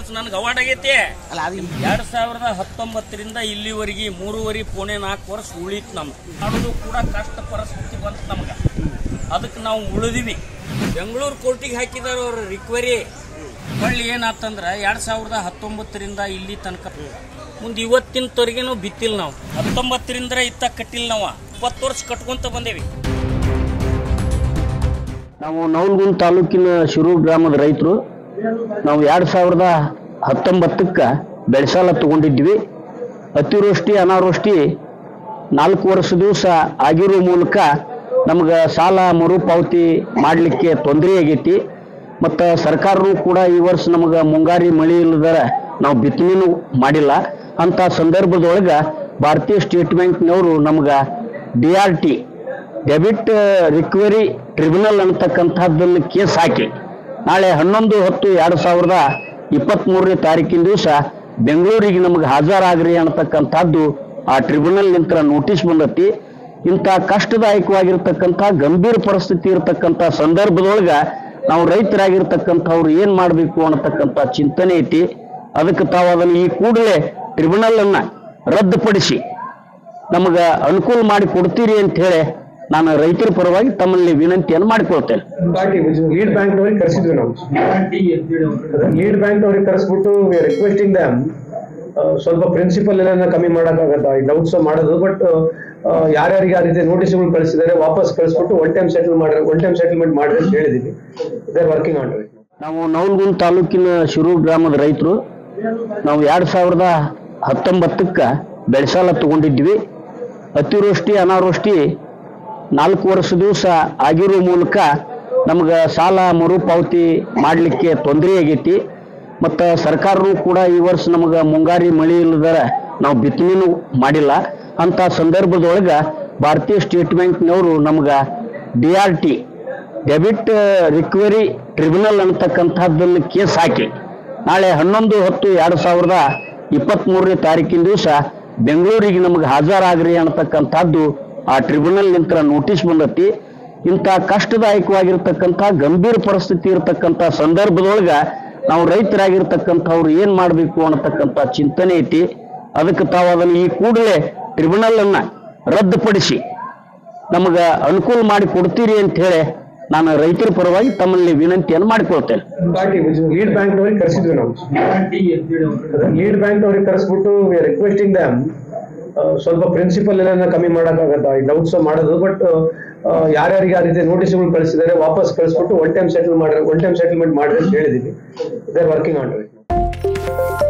ವರ್ಷ ನನಗೆ ಅವಾರ್ಡ್ ಆಗೈತಿ ಅಲ್ಲ ಅದು ಎರಡ್ ಸಾವಿರದ ಹತ್ತೊಂಬತ್ತರಿಂದ ಇಲ್ಲಿವರೆಗೆ ಮೂರುವರೆ ಪೋಣೆ ನಾಲ್ಕು ವರ್ಷ ಉಳಿತು ನಮ್ಗೆ ಮಾಡೋದು ಕೂಡ ಕಷ್ಟ ಪರಿಸ್ಥಿತಿ ಬಂತು ನಮ್ಗೆ ಅದಕ್ಕೆ ನಾವು ಉಳಿದಿವಿ ಬೆಂಗಳೂರು ಕೋರ್ಟಿಗೆ ಹಾಕಿದಾರೆ ಅವ್ರ ರಿಕ್ವರಿ ಹೊಳ್ಳಿ ಏನಾತಂದ್ರೆ ಎರಡ್ ಸಾವಿರದ ಹತ್ತೊಂಬತ್ತರಿಂದ ಇಲ್ಲಿ ತನಕ ಮುಂದೆ ಇವತ್ತಿನವರೆಗೂ ಬಿತ್ತಿಲ್ಲ ನಾವು ಹತ್ತೊಂಬತ್ತರಿಂದ ಇತ್ತ ಕಟ್ಟಿಲ್ಲ ನಾವು ಇಪ್ಪತ್ತು ವರ್ಷ ಕಟ್ಕೊಂತ ಬಂದೇವಿ ನಾವು ನವಲಗುಂದ ತಾಲೂಕಿನ ಶಿರು ಗ್ರಾಮದ ರೈತರು ನಾವು ಎರಡು ಸಾವಿರದ ಹತ್ತೊಂಬತ್ತಕ್ಕೆ ಬೆಳೆಸಾಲ ತಗೊಂಡಿದ್ವಿ ಅತಿವೃಷ್ಟಿ ಅನಾವೃಷ್ಟಿ ನಾಲ್ಕು ವರ್ಷ ದಿವಸ ಆಗಿರೋ ಮೂಲಕ ನಮ್ಗೆ ಸಾಲ ಮರುಪಾವತಿ ಮಾಡಲಿಕ್ಕೆ ತೊಂದರೆ ಆಗೈತಿ ಮತ್ತು ಸರ್ಕಾರನೂ ಕೂಡ ಈ ವರ್ಷ ನಮಗೆ ಮುಂಗಾರಿ ಮಳೆ ಇಲ್ಲದರ ನಾವು ಬಿತ್ತನೆನೂ ಮಾಡಿಲ್ಲ ಅಂಥ ಸಂದರ್ಭದೊಳಗೆ ಭಾರತೀಯ ಸ್ಟೇಟ್ ಬ್ಯಾಂಕ್ನವರು ನಮ್ಗೆ D R T debit recovery tribunal ಅನ್ನತಕ್ಕಂಥದ್ದನ್ನು ಕೇಸ್ ಹಾಕಿ ನಾಳೆ ಹನ್ನೊಂದು ಹತ್ತು ಎರಡು ಸಾವಿರದ ಇಪ್ಪತ್ತ್ಮೂರನೇ ತಾರೀಕಿನ ದಿವಸ ಬೆಂಗಳೂರಿಗೆ ನಮಗೆ ಹಾಜರಾಗ್ರಿ ಅನ್ನತಕ್ಕಂಥದ್ದು ಆ ಟ್ರಿಬ್ಯುನಲ್ ನಿಂತರ ನೋಟಿಸ್ ಬಂದತಿ ಇಂಥ ಕಷ್ಟದಾಯಕವಾಗಿರ್ತಕ್ಕಂಥ ಗಂಭೀರ ಪರಿಸ್ಥಿತಿ ಇರತಕ್ಕಂಥ ಸಂದರ್ಭದೊಳಗೆ ನಾವು ರೈತರಾಗಿರ್ತಕ್ಕಂಥವ್ರು ಏನು ಮಾಡಬೇಕು ಅನ್ನತಕ್ಕಂಥ ಚಿಂತನೆ ಐತಿ ಅದಕ್ಕೆ ತಾವು ಅದನ್ನು ಈ ಕೂಡಲೇ ಟ್ರಿಬ್ಯುನಲ್ ಅನ್ನ ರದ್ದುಪಡಿಸಿ ನಮಗೆ ಅನುಕೂಲ ಮಾಡಿ ಕೊಡ್ತೀರಿ ಅಂತ ಹೇಳಿ ನಾನು ರೈತರ ಪರವಾಗಿ ತಮ್ಮಲ್ಲಿ ವಿನಂತಿಯನ್ನು ಮಾಡಿಕೊಳ್ತೇನೆ ಪಾರ್ಟಿ ಲೀಡ್ ಬ್ಯಾಂಕ್ ಅವ್ರಿಗೆ ಕರೆಸಿದ್ವಿ ನಾವು ಲೀಡ್ ಬ್ಯಾಂಕ್ ಅವ್ರಿಗೆ ಕರೆಸ್ಬಿಟ್ಟು ರಿಕ್ವೆಸ್ಟಿಂಗ್ ದಮ್ ಸ್ವಲ್ಪ ಪ್ರಿನ್ಸಿಪಲ್ ಏನಾರ ಕಮ್ಮಿ ಮಾಡೋಕ್ಕಾಗತ್ತಾ ಈ ಡೌಟ್ಸ್ ಮಾಡೋದು ಬಟ್ ಯಾರ್ಯಾರಿಗೆ ಆ ರೀತಿ ನೋಟಿಸ್ಗಳು ಕಳಿಸಿದ್ದಾರೆ ವಾಪಸ್ ಕಳಿಸ್ಬಿಟ್ಟು ಒನ್ ಟೈಮ್ ಸೆಟಲ್ ಮಾಡಿ ಒನ್ ಟೈಮ್ ಸೆಟಲ್ಮೆಂಟ್ ಮಾಡಿ ಅಂತ ಹೇಳಿದೀವಿ ದೇ ವರ್ಕಿಂಗ್ ಆನ್ ಇಟ್ ನಾವು ನವಲಗುಂದ ತಾಲೂಕಿನ ಶಿರು ಗ್ರಾಮದ ರೈತರು ನಾವು ಎರಡು ಸಾವಿರದ ಹತ್ತೊಂಬತ್ತಕ್ಕೆ ಬೆಳೆಸಾಲ ತಗೊಂಡಿದ್ವಿ ಅತಿವೃಷ್ಟಿ ಅನಾವೃಷ್ಟಿ ನಾಲ್ಕು ವರ್ಷ ದಿವಸ ಆಗಿರೋ ಮೂಲಕ ನಮ್ಗೆ ಸಾಲ ಮರುಪಾವತಿ ಮಾಡಲಿಕ್ಕೆ ತೊಂದರೆ ಆಗೈತಿ ಮತ್ತು ಸರ್ಕಾರನೂ ಕೂಡ ಈ ವರ್ಷ ನಮಗೆ ಮುಂಗಾರಿ ಮಳೆ ಇಲ್ಲದರ ನಾವು ಬಿತ್ತನೆನೂ ಮಾಡಿಲ್ಲ ಅಂಥ ಸಂದರ್ಭದೊಳಗೆ ಭಾರತೀಯ ಸ್ಟೇಟ್ ಬ್ಯಾಂಕ್ನವರು ನಮ್ಗೆ D R T debit recovery tribunal ಅನ್ನತಕ್ಕಂಥದ್ದನ್ನು ಕೇಸ್ ಹಾಕಿ ನಾಳೆ ಹನ್ನೊಂದು ಹತ್ತು ಎರಡು ಸಾವಿರದ ಇಪ್ಪತ್ತ್ಮೂರನೇ ತಾರೀಕಿನ ದಿವಸ ಬೆಂಗಳೂರಿಗೆ ನಮಗೆ ಹಾಜರಾಗ್ರಿ ಅನ್ನತಕ್ಕಂಥದ್ದು ಆ ಟ್ರಿಬ್ಯುನಲ್ ನಿಂತರ ನೋಟಿಸ್ ಬಂದತಿ ಇಂಥ ಕಷ್ಟದಾಯಕವಾಗಿರ್ತಕ್ಕಂಥ ಗಂಭೀರ ಪರಿಸ್ಥಿತಿ ಇರತಕ್ಕಂಥ ಸಂದರ್ಭದೊಳಗೆ ನಾವು ರೈತರಾಗಿರ್ತಕ್ಕಂಥವ್ರು ಏನು ಮಾಡಬೇಕು ಅನ್ನತಕ್ಕಂಥ ಚಿಂತನೆ ಐತಿ ಅದಕ್ಕೆ ತಾವು ಅದನ್ನು ಈ ಕೂಡಲೇ ಟ್ರಿಬ್ಯುನಲ್ ಅನ್ನ ರದ್ದುಪಡಿಸಿ ನಮಗೆ ಅನುಕೂಲ ಮಾಡಿ ಕೊಡ್ತೀರಿ ಅಂತ ಹೇಳಿ ನಾನು ರೈತರ ಪರವಾಗಿ ತಮ್ಮಲ್ಲಿ ವಿನಂತಿಯನ್ನು ಮಾಡಿಕೊಳ್ತೇನೆ ಪಾರ್ಟಿ ಲೀಡ್ ಬ್ಯಾಂಕ್ ಅವ್ರಿಗೆ ಕರೆಸಿದ್ವಿ ನಾವು ಲೀಡ್ ಬ್ಯಾಂಕ್ ಅವ್ರಿಗೆ ಕರೆಸ್ಬಿಟ್ಟು ರಿಕ್ವೆಸ್ಟಿಂಗ್ ದಮ್ ಸ್ವಲ್ಪ ಪ್ರಿನ್ಸಿಪಲ್ ಏನಾರ ಕಮ್ಮಿ ಮಾಡೋಕ್ಕಾಗತ್ತಾ ಈ ಡೌಟ್ಸ್ ಮಾಡೋದು ಬಟ್ ಯಾರ್ಯಾರಿಗೆ ಆ ರೀತಿ ನೋಟಿಸ್ಗಳು ಕಳಿಸಿದ್ದಾರೆ ವಾಪಸ್ ಕಳಿಸ್ಬಿಟ್ಟು ಒನ್ ಟೈಮ್ ಸೆಟಲ್ ಮಾಡಿ ಒನ್ ಟೈಮ್ ಸೆಟಲ್ಮೆಂಟ್ ಮಾಡಿ ಅಂತ ಹೇಳಿದೀವಿ ದೇ ವರ್ಕಿಂಗ್ ಆನ್ ಇಟ್